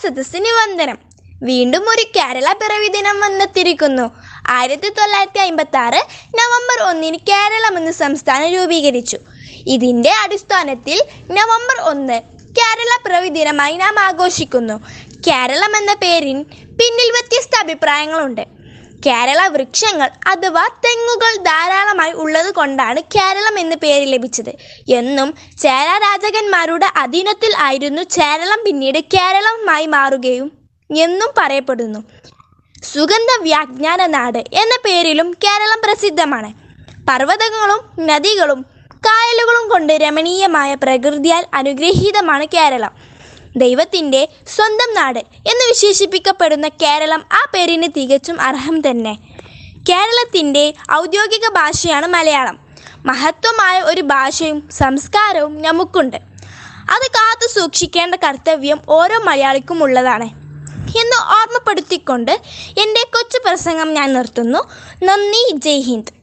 സദസ്സിന് വന്ദനം വീണ്ടും ഒരു കേരള പിറവി ദിനം വന്നെത്തിയിരിക്കുന്നു ആയിരത്തി തൊള്ളായിരത്തി അമ്പത്തി ആറ് നവംബർ ഒന്നിന് കേരളം എന്ന സംസ്ഥാനം രൂപീകരിച്ചു ഇതിന്റെ അടിസ്ഥാനത്തിൽ നവംബർ ഒന്ന് കേരള പിറവി ദിനമായി നാം ആഘോഷിക്കുന്നു കേരളം എന്ന പേരിൻ പിന്നിൽ വ്യത്യസ്ത അഭിപ്രായങ്ങളുണ്ട് കേരള വൃക്ഷങ്ങൾ അഥവാ തെങ്ങുകൾ ധാരാളമായി ഉള്ളത് കൊണ്ടാണ് കേരളം എന്ന പേര് ലഭിച്ചത് എന്നും ചേര രാജകന്മാരുടെ അധീനത്തിൽ ആയിരുന്നു കേരളം പിന്നീട് കേരളമായി മാറുകയും എന്നും പറയപ്പെടുന്നു സുഗന്ധ വ്യാജ്ഞാന നാട് എന്ന പേരിലും കേരളം പ്രസിദ്ധമാണ് പർവ്വതങ്ങളും നദികളും കായലുകളും കൊണ്ട് രമണീയമായ പ്രകൃതിയാൽ അനുഗ്രഹീതമാണ് കേരളം ദൈവത്തിൻ്റെ സ്വന്തം നാട് എന്ന് വിശേഷിപ്പിക്കപ്പെടുന്ന കേരളം ആ പേരിന് തികച്ചും അർഹം തന്നെ കേരളത്തിൻ്റെ ഔദ്യോഗിക ഭാഷയാണ് മലയാളം മഹത്വമായ ഒരു ഭാഷയും സംസ്കാരവും നമുക്കുണ്ട് അത് കാത്തു സൂക്ഷിക്കേണ്ട കർത്തവ്യം ഓരോ മലയാളിക്കും ഉള്ളതാണ് എന്ന് ഓർമ്മപ്പെടുത്തിക്കൊണ്ട് എൻ്റെ കൊച്ചു പ്രസംഗം ഞാൻ നിർത്തുന്നു നന്ദി ജയ് ഹിന്ദ്